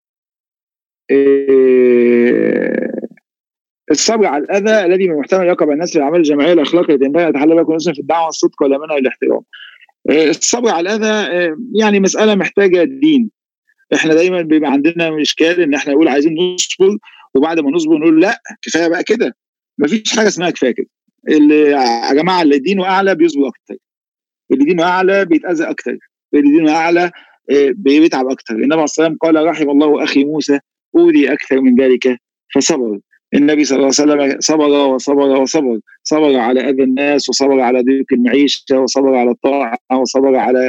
إيه الصبر على الاذى الذي من المحتمل يقع الناس في الاعمال الجماعيه الاخلاقيه ينبغي ان يتحلى بكم في الدعوه الصدق والامانه والاحترام الصبر على الاذى يعني مساله محتاجه دين احنا دايما بيبقى عندنا اشكال ان احنا نقول عايزين نصبر وبعد ما نصبر نقول لا كفايه بقى كده مفيش حاجه اسمها كفايه كده اللي يا جماعه اللي دينه اعلى بيصبر اكتر اللي دينه اعلى بيتاذى اكتر اللي دينه اعلى بيتعب اكتر النبي عليه الصلاه والسلام قال رحم الله اخي موسى اوذي اكثر من ذلك فصبر النبي صلى الله عليه وسلم صبر وصبر وصبر صبر على اذى الناس وصبر على ضيق المعيشه وصبر على الطاعه وصبر على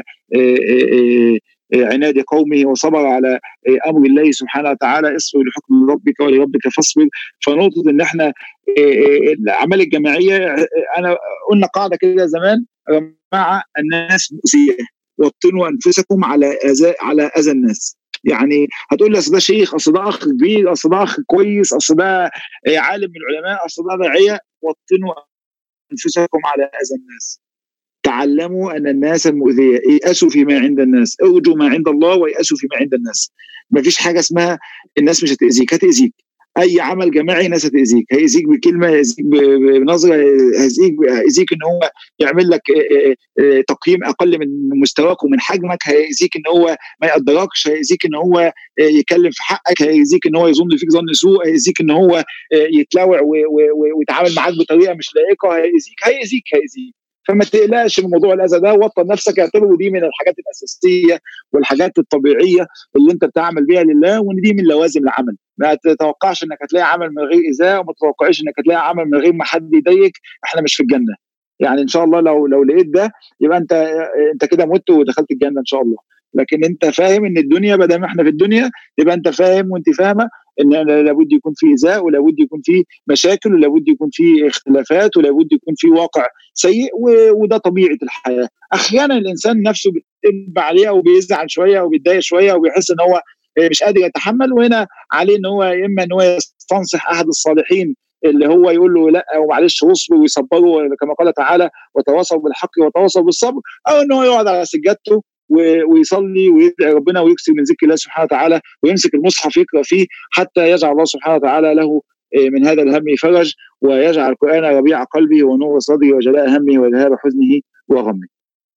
عناد قومه وصبر على امر الله سبحانه وتعالى اصبر لحكم ربك ولربك فاصبر فنقطه ان احنا الاعمال الجماعيه انا قلنا قاعده كده زمان يا جماعه الناس مؤذيه وطنوا انفسكم على اذى على اذى الناس يعني هتقول لي اصل ده شيخ اصل ده اخ كبير اصل ده اخ كويس اصل ده عالم من العلماء اصل ده داعيه وطنوا انفسكم على اذى الناس تعلموا ان الناس المؤذيه ييأسوا فيما عند الناس ارجوا ما عند الله ويأسوا فيما عند الناس ما فيش حاجه اسمها الناس مش هتأذيك هتأذيك اي عمل جماعي ناس هتأذيك هيأذيك بكلمه هيأذيك بنظره هيأذيك هيأذيك ان هو يعمل لك تقييم اقل من مستواك ومن حجمك هيأذيك ان هو ما يقدركش هيأذيك ان هو يتكلم في حقك هيأذيك ان هو يظن فيك ظن سوء هيأذيك ان هو يتلاوع ويتعامل معاك بطريقه مش لائقه هيأذيك هيأذيك هيأذيك فما تقلقش من موضوع الاذى ده وطن نفسك اعتبره دي من الحاجات الاساسيه والحاجات الطبيعيه اللي انت بتعمل بيها لله وان دي من لوازم العمل ما تتوقعش انك هتلاقي عمل من غير ايذاء وما تتوقعش انك هتلاقي عمل من غير ما حد يضايقك احنا مش في الجنه يعني ان شاء الله لو لو لقيت ده يبقى انت انت كده مت ودخلت الجنه ان شاء الله لكن انت فاهم ان الدنيا بدل ما احنا في الدنيا يبقى انت فاهم وانت فاهمه ان لابد يكون في ايذاء ولابد يكون في مشاكل ولابد يكون في اختلافات ولابد يكون في واقع سيء وده طبيعه الحياه احيانا الانسان نفسه بتقلب عليه او بيزعل شويه او بيتضايق شويه وبيحس ان هو مش قادر يتحمل وهنا عليه ان هو اما ان هو يستنصح احد الصالحين اللي هو يقول له لا ومعلش واصبر ويصبره كما قال تعالى وتواصوا بالحق وتواصوا بالصبر او ان هو يقعد على سجادته ويصلي ويدعي ربنا ويكسر من ذكر الله سبحانه وتعالى ويمسك المصحف يقرا فيه حتى يجعل الله سبحانه وتعالى له من هذا الهم فرج ويجعل القران ربيع قلبه ونور صدره وجلاء همه وذهاب حزنه وغمه.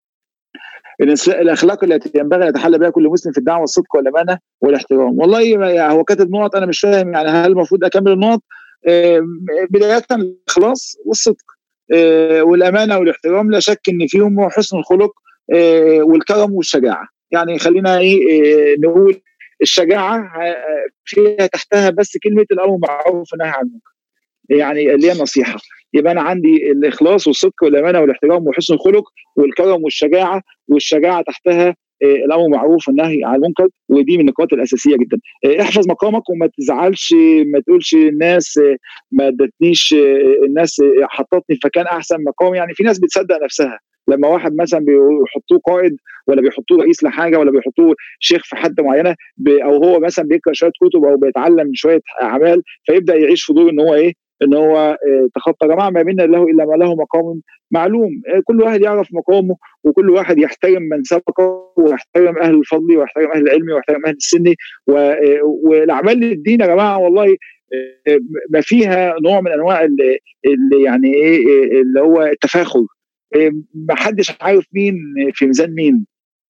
الاخلاق التي ينبغي ان يتحلى بها كل مسلم في الدعوه الصدق والامانه والاحترام والله يعني هو كاتب نقط انا مش فاهم يعني هل المفروض اكمل النقط بدايه الاخلاص والصدق والامانه والاحترام لا شك ان فيهم حسن الخلق والكرم والشجاعه يعني خلينا ايه نقول الشجاعه فيها تحتها بس كلمه الامر بالمعروف والنهي عن المنكر يعني اللي هي نصيحه يبقى انا عندي الاخلاص والصدق والامانه والاحترام وحسن الخلق والكرم والشجاعه والشجاعه تحتها الامر بالمعروف والنهي عن المنكر ودي من النقاط الاساسيه جدا احفظ مقامك وما تزعلش ما تقولش الناس ما ادتنيش الناس حطتني فكان احسن مقام يعني في ناس بتصدق نفسها لما واحد مثلا بيحطوه قائد ولا بيحطوه رئيس لحاجه ولا بيحطوه شيخ في حد معينه او هو مثلا بيقرا شويه كتب او بيتعلم شويه اعمال فيبدا يعيش في دور ان هو ايه ان هو تخطى يا جماعه ما منا له الا ما له مقام معلوم كل واحد يعرف مقامه وكل واحد يحترم من سبقه ويحترم اهل الفضل ويحترم اهل العلم ويحترم اهل السن والاعمال للدين يا جماعه والله ما فيها نوع من انواع اللي, اللي يعني ايه اللي هو التفاخر ما حدش عارف مين في ميزان مين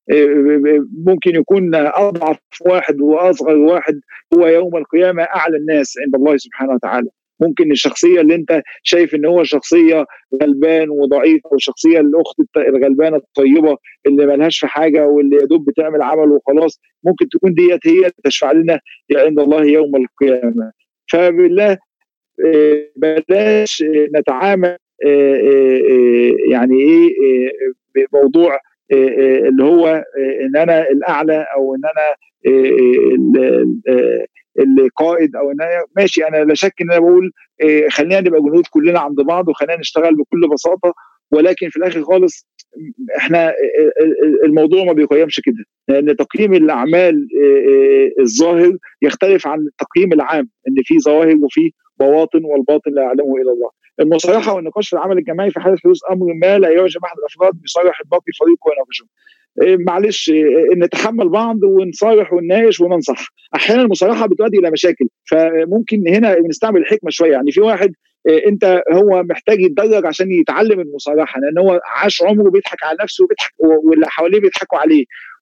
ممكن يكون اضعف واحد واصغر واحد هو يوم القيامه اعلى الناس عند الله سبحانه وتعالى ممكن الشخصيه اللي انت شايف ان هو شخصيه غلبان وضعيف والشخصيه الاخت الغلبانه الطيبه اللي ملهاش في حاجه واللي يا دوب بتعمل عمل وخلاص ممكن تكون ديت هي تشفع لنا عند الله يوم القيامه فبالله بلاش نتعامل يعني ايه بموضوع اللي هو ان انا الاعلى او ان انا القائد او ان انا ماشي انا لا شك ان انا بقول خلينا نبقى جنود كلنا عند بعض وخلينا نشتغل بكل بساطه ولكن في الاخر خالص احنا الموضوع ما بيقيمش كده لان تقييم الاعمال الظاهر يختلف عن التقييم العام ان في ظواهر وفي بواطن والباطن لا يعلمه الا الله المصارحه والنقاش في العمل الجماعي في حاله حدوث امر ما لا يعجب احد الافراد بيصارح الباقي فريق ويناقشهم معلش نتحمل بعض ونصارح ونناقش وننصح احيانا المصارحه بتؤدي الى مشاكل فممكن هنا بنستعمل الحكمه شويه يعني في واحد انت هو محتاج يتدرج عشان يتعلم المصارحه لان هو عاش عمره بيضحك على نفسه وبيضحك واللي حواليه بيضحكوا عليه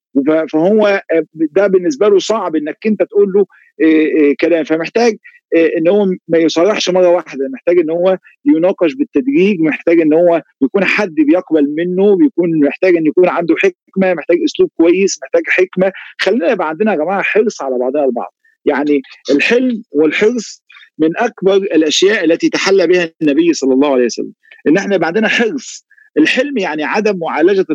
فهو ده بالنسبه له صعب انك انت تقول له كلام فمحتاج ان هو ما يصارحش مره واحده محتاج ان هو يناقش بالتدريج محتاج ان هو يكون حد بيقبل منه بيكون محتاج ان يكون عنده حكمه محتاج اسلوب كويس محتاج حكمه خلينا يبقى عندنا يا جماعه حرص على بعضنا البعض يعني الحلم والحرص من اكبر الاشياء التي تحلى بها النبي صلى الله عليه وسلم ان احنا يبقى عندنا حرص الحلم يعني عدم معالجه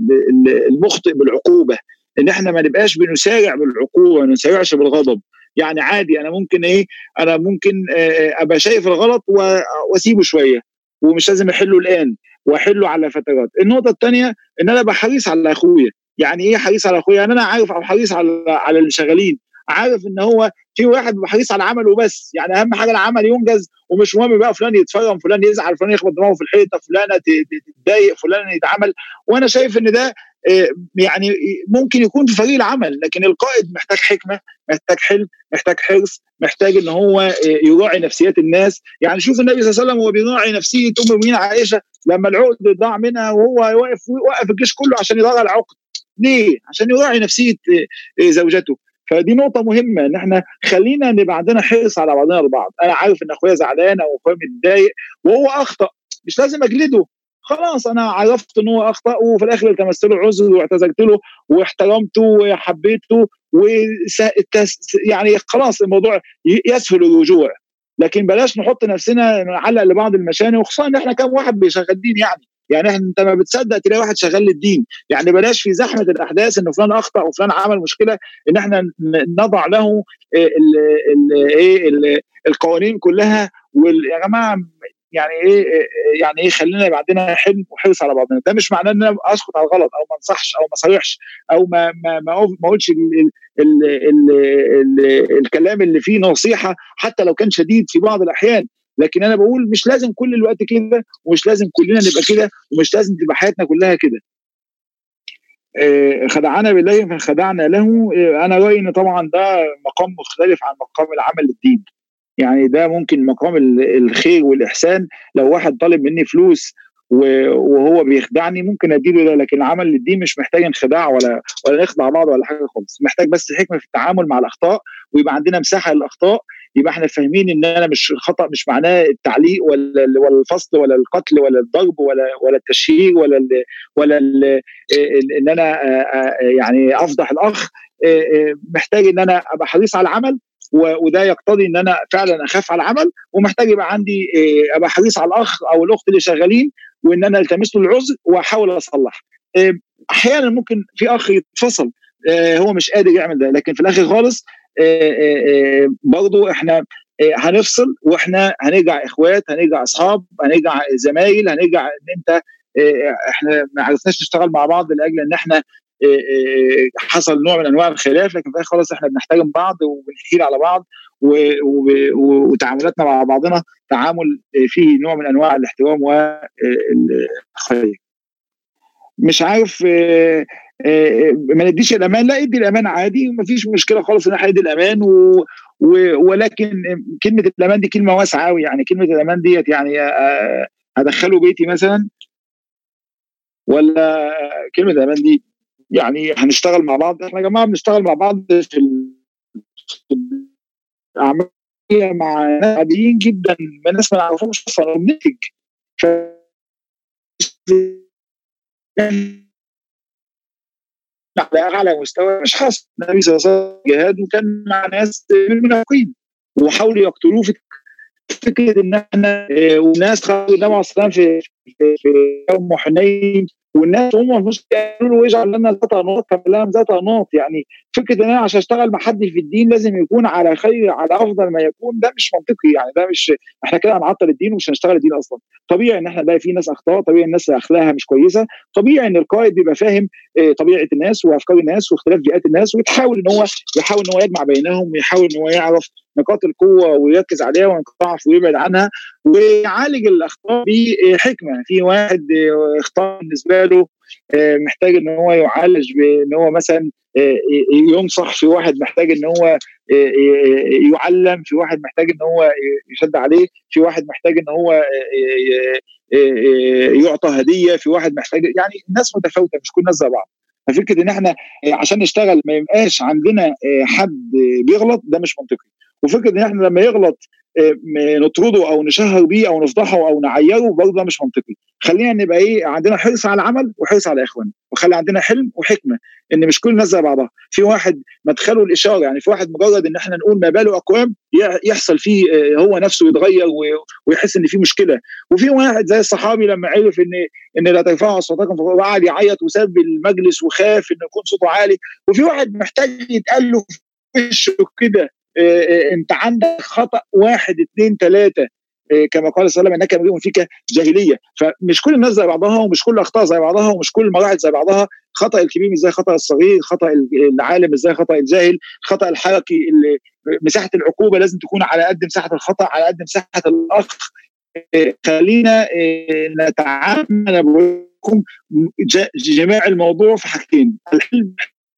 المخطئ بالعقوبه ان احنا ما نبقاش بنسارع بالعقوبه ما نسارعش بالغضب يعني عادي انا ممكن ايه انا ممكن ابقى شايف الغلط واسيبه شويه ومش لازم احله الان واحله على فترات النقطه الثانيه ان انا ابقى حريص على اخويا يعني ايه حريص على اخويا يعني انا عارف او حريص على على اللي شغالين عارف ان هو في واحد بيبقى حريص على عمله بس يعني اهم حاجه العمل ينجز ومش مهم بقى فلان يتفرم فلان يزعل فلان يخبط دماغه في الحيطه فلانه تتضايق فلان يتعمل وانا شايف ان ده يعني ممكن يكون في فريق العمل لكن القائد محتاج حكمه محتاج حلم محتاج حرص محتاج ان هو يراعي نفسيات الناس يعني شوف النبي صلى الله عليه وسلم وهو بيراعي نفسيه ام المؤمنين عائشه لما العقد ضاع منها وهو واقف وقف الجيش كله عشان يراعي العقد ليه؟ عشان يراعي نفسيه زوجته فدي نقطه مهمه ان احنا خلينا نبقى عندنا حرص على بعضنا البعض انا عارف ان اخويا زعلان او اخويا متضايق وهو اخطا مش لازم اجلده خلاص انا عرفت ان هو اخطا وفي الاخر التمست له عذر واعتذرت له واحترمته وحبيته و يعني خلاص الموضوع يسهل الرجوع لكن بلاش نحط نفسنا نعلق لبعض المشاني وخصوصا ان احنا كام واحد بيشغل دين يعني يعني احنا انت ما بتصدق تلاقي واحد شغال للدين يعني بلاش في زحمه الاحداث ان فلان اخطا وفلان عمل مشكله ان احنا نضع له ايه القوانين كلها ويا جماعه يعني ايه يعني ايه خلينا يبقى عندنا حلم وحرص على بعضنا ده مش معناه ان انا اسكت على الغلط او ما انصحش او ما صارحش او ما ما ما اقولش ال ال ال ال الكلام اللي فيه نصيحه حتى لو كان شديد في بعض الاحيان لكن انا بقول مش لازم كل الوقت كده ومش لازم كلنا نبقى كده ومش لازم تبقى حياتنا كلها كده خدعنا بالله فخدعنا له انا رايي ان طبعا ده مقام مختلف عن مقام العمل للدين يعني ده ممكن مقام الخير والاحسان لو واحد طالب مني فلوس وهو بيخدعني ممكن اديله ده لكن العمل للدين مش محتاج انخداع ولا ولا نخدع بعض ولا حاجه خالص محتاج بس حكمه في التعامل مع الاخطاء ويبقى عندنا مساحه للاخطاء يبقى احنا فاهمين ان انا مش الخطا مش معناه التعليق ولا ولا الفصل ولا القتل ولا الضرب ولا ولا التشهير ولا ال ولا ال ان انا يعني افضح الاخ محتاج ان انا ابقى حريص على العمل وده يقتضي ان انا فعلا اخاف على العمل ومحتاج يبقى عندي ابقى حريص على الاخ او الاخت اللي شغالين وان انا التمس له العذر واحاول اصلح احيانا ممكن في اخ يتفصل هو مش قادر يعمل ده لكن في الاخر خالص برضه احنا هنفصل واحنا هنرجع اخوات هنرجع اصحاب هنرجع زمايل هنرجع ان انت احنا ما عرفناش نشتغل مع بعض لاجل ان احنا حصل نوع من انواع الخلاف لكن في الاخر خلاص احنا بنحترم بعض وبنحيل على بعض وتعاملاتنا مع بعضنا تعامل فيه نوع من انواع الاحترام والخير مش عارف ما نديش الامان لا ادي الامان عادي وما فيش مشكله خالص ان احنا ندي الامان و... و... ولكن كلمه الامان دي كلمه واسعه قوي يعني كلمه الامان ديت يعني هدخله بيتي مثلا ولا كلمه الامان دي يعني هنشتغل مع بعض احنا يا جماعه بنشتغل مع بعض في الاعمال مع ناس عاديين جدا ناس ما نعرفهمش اصلا وبننتج ف على اعلى مستوى مش حاصل النبي صلى الله عليه وسلم جهاد وكان مع ناس من المنافقين وحاولوا يقتلوه في فكره ان احنا وناس خرجوا النبي عليه الصلاه والسلام في في يوم حنين والناس هم مش قالوا له اجعل لنا ذات انواط كان لهم ذات انواط يعني فكره ان انا عشان اشتغل مع حد في الدين لازم يكون على خير على افضل ما يكون ده مش منطقي يعني ده مش احنا كده هنعطل الدين ومش هنشتغل الدين اصلا طبيعي ان احنا نلاقي في ناس اخطاء طبيعي الناس اخلاقها مش كويسه طبيعي ان القائد بيبقى فاهم طبيعه الناس وافكار الناس واختلاف بيئات الناس ويحاول ان هو يحاول ان هو يجمع بينهم ويحاول ان هو يعرف نقاط القوه ويركز عليها ونقاط ويبعد عنها ويعالج الاخطاء بحكمه في واحد اخطاء بالنسبه له محتاج ان هو يعالج بان هو مثلا ينصح في واحد محتاج ان هو يعلم في واحد محتاج ان هو يشد عليه في واحد محتاج ان هو يعطى هديه في واحد محتاج يعني الناس متفاوته مش كل الناس زي بعض ففكره ان احنا عشان نشتغل ما يبقاش عندنا حد بيغلط ده مش منطقي وفكره ان احنا لما يغلط نطرده او نشهر بيه او نفضحه او نعيره برضه ده مش منطقي خلينا نبقى ايه عندنا حرص على العمل وحرص على اخواننا وخلي عندنا حلم وحكمه ان مش كل الناس زي بعضها في واحد مدخله الاشاره يعني في واحد مجرد ان احنا نقول ما باله اقوام يحصل فيه هو نفسه يتغير ويحس ان في مشكله وفي واحد زي الصحابي لما عرف ان ان لا ترفعوا اصواتكم وقعد يعيط وساب المجلس وخاف انه يكون صوته عالي وفي واحد محتاج يتقال له في وشه كده انت عندك خطا واحد اثنين ثلاثه كما قال صلى الله عليه وسلم انك امرئ فيك جاهليه فمش كل الناس زي بعضها ومش كل الاخطاء زي بعضها ومش كل المراحل زي بعضها خطا الكبير مش زي خطا الصغير خطا العالم مش زي خطا الجاهل خطا الحركي اللي مساحه العقوبه لازم تكون على قد مساحه الخطا على قد مساحه الاخ خلينا نتعامل بكم جماع الموضوع في حاجتين الحلم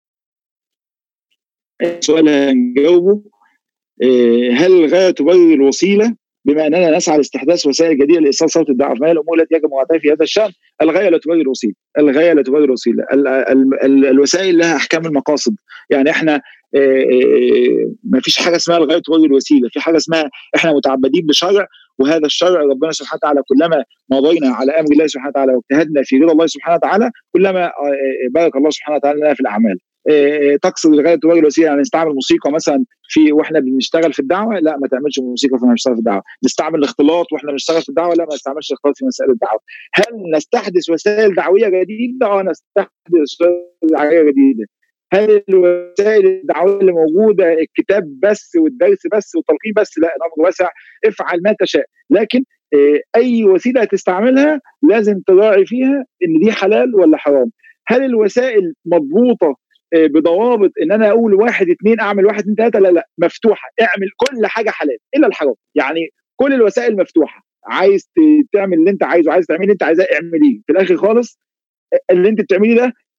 سؤال هنجاوبه هل الغايه تبرر الوسيله بما اننا نسعى لاستحداث وسائل جديده لايصال صوت الدعوه فما الامور التي يجب مراعاتها في هذا الشان؟ الغايه لا تبرر الوسيله، الغايه لا تبرر الوسيله، ال ال ال الوسائل لها احكام المقاصد، يعني احنا ما فيش حاجه اسمها الغايه تبرر الوسيله، في حاجه اسمها احنا متعبدين بشرع وهذا الشرع ربنا سبحانه وتعالى كلما مضينا على امر الله سبحانه وتعالى واجتهدنا في رضا الله سبحانه وتعالى كلما بارك الله سبحانه وتعالى لنا في الاعمال. تقصد الغايه تبرر الوسيله يعني نستعمل موسيقى مثلا في واحنا بنشتغل في الدعوه لا ما تعملش موسيقى واحنا بنشتغل في الدعوه نستعمل الاختلاط واحنا بنشتغل في الدعوه لا ما نستعملش الاختلاط في مسائل الدعوه هل نستحدث وسائل دعويه جديده اه نستحدث وسائل دعويه جديده هل الوسائل الدعويه اللي موجوده الكتاب بس والدرس بس والتلقين بس لا الامر واسع افعل ما تشاء لكن اي وسيله هتستعملها لازم تراعي فيها ان دي حلال ولا حرام هل الوسائل مضبوطه بضوابط ان انا اقول واحد اثنين اعمل واحد اثنين ثلاثه لا لا مفتوحه اعمل كل حاجه حلال الا الحرام يعني كل الوسائل مفتوحه عايز تعمل اللي انت عايزه عايز تعمل اللي انت عايزاه اعمليه في الاخر خالص اللي انت بتعمليه ده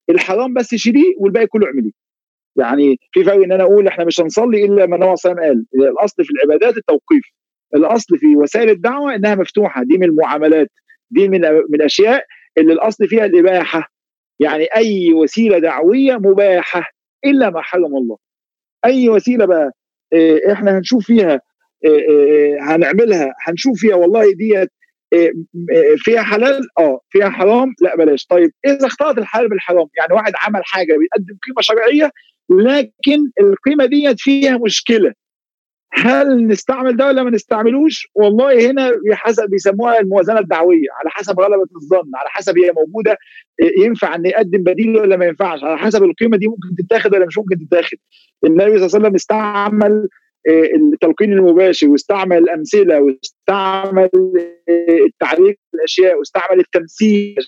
الحرام بس شيليه والباقي كله اعمليه يعني في فرق ان انا اقول احنا مش هنصلي الا ما النبي صلى الله عليه وسلم قال الاصل في العبادات التوقيف الاصل في وسائل الدعوه انها مفتوحه دي من المعاملات دي من من الاشياء اللي الاصل فيها الاباحه يعني اي وسيله دعويه مباحه الا ما حرم الله اي وسيله بقى احنا هنشوف فيها هنعملها هنشوف فيها والله ديت فيها حلال اه فيها حرام لا بلاش طيب اذا اختلط الحلال بالحرام يعني واحد عمل حاجه بيقدم قيمه شرعيه لكن القيمه ديت فيها مشكله هل نستعمل ده ولا ما نستعملوش؟ والله هنا حسب بيسموها الموازنه الدعويه على حسب غلبه الظن على حسب هي موجوده ينفع ان يقدم بديل ولا ما ينفعش على حسب القيمه دي ممكن تتاخد ولا مش ممكن تتاخد. النبي صلى الله عليه وسلم استعمل التلقين المباشر واستعمل الامثله واستعمل التعريف الاشياء واستعمل التمثيل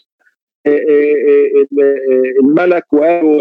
الملك وقالوا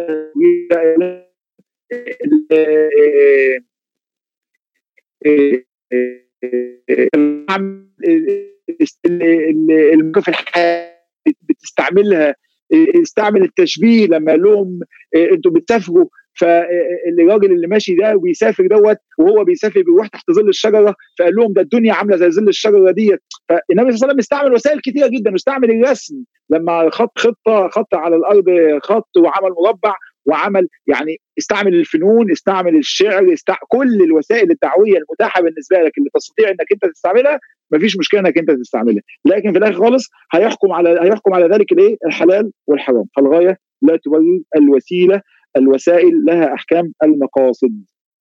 الموقف الحياه بتستعملها استعمل التشبيه لما قال لهم انتوا بتسافروا فالراجل اللي ماشي ده وبيسافر دوت وهو بيسافر بيروح تحت ظل الشجره فقال لهم ده الدنيا عامله زي ظل الشجره ديت فالنبي صلى الله عليه وسلم استعمل وسائل كثيره جدا واستعمل الرسم لما خط خطه خط على الارض خط وعمل مربع وعمل يعني استعمل الفنون استعمل الشعر استع... كل الوسائل الدعويه المتاحه بالنسبه لك اللي تستطيع انك انت تستعملها مفيش مشكله انك انت تستعملها لكن في الاخر خالص هيحكم على هيحكم على ذلك الايه الحلال والحرام فالغايه لا تبرر الوسيله الوسائل لها احكام المقاصد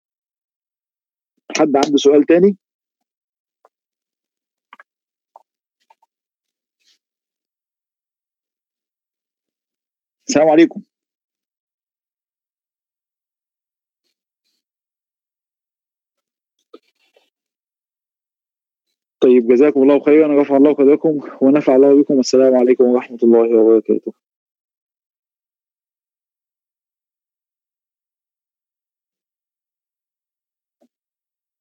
حد عنده سؤال تاني السلام عليكم طيب جزاكم الله خيرا رفع الله قدركم ونفع الله بكم والسلام عليكم ورحمه الله وبركاته